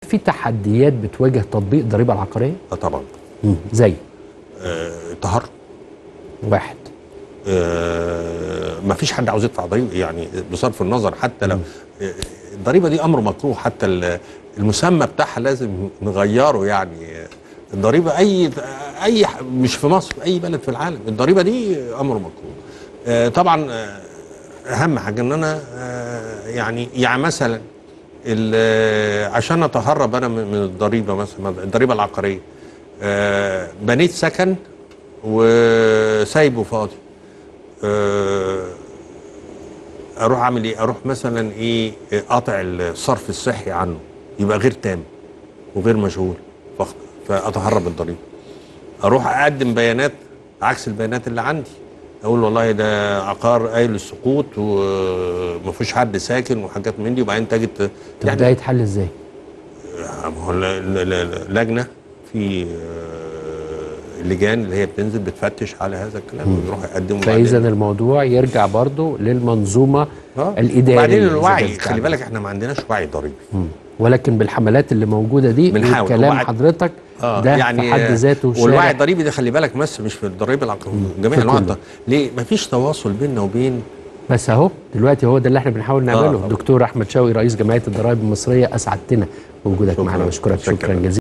في تحديات بتواجه تطبيق الضريبه العقاريه اه طبعا زي آه التهرب واحد آه ما فيش حد عاوز يدفع ضريبه يعني بصرف النظر حتى لو آه، الضريبه دي امر مكروه حتى ال- المسمى بتاعها لازم نغيره يعني الضريبه اي اي ح- مش في مصر اي بلد في العالم الضريبه دي امر مكروه آه طبعا آه، اهم حاجه ان انا آه، يعني يعني مثلا ال- عشان اتهرب انا من من الضريبه مثلا الضريبه العقاريه آه، بنيت سكن وسايبه فاضي آه، اروح اعمل ايه اروح مثلا ايه قاطع الصرف الصحي عنه يبقى غير تام وغير مشغول فخ- فاتهرب الضريبه اروح اقدم بيانات عكس البيانات اللي عندي اقول والله ده عقار قايل السقوط وما فيهوش حد ساكن وحاجات من دي وبعدين تجد طب ده يتحل ازاي؟ ما هو ال- ال- ال- لجنه في آه، اللجان اللي هي بتنزل بتفتش على هذا الكلام ويروح يقدموا فاذا الموضوع يرجع برضه للمنظومه آه. الاداريه وبعدين إذا الوعي كانت خلي تعمل. بالك احنا ما عندناش وعي ضريبي ولكن بالحملات اللي موجوده دي بنحاول. وكلام وبعد- حضرتك اه ده يعني في حد آه، ذاته والوعي شارع الضريبي ده خلي بالك بس مش في الضريبه العقاريه جميع في انواع كله. الض- ليه مفيش تواصل بيننا وبين بس اهو دلوقتي هو ده اللي احنا بنحاول نعمله طبعا. دكتور احمد شوقي رئيس جمعيه الضرائب المصريه اسعدتنا بوجودك شكراً. معنا بشكرك شكراً. شكرا جزيلا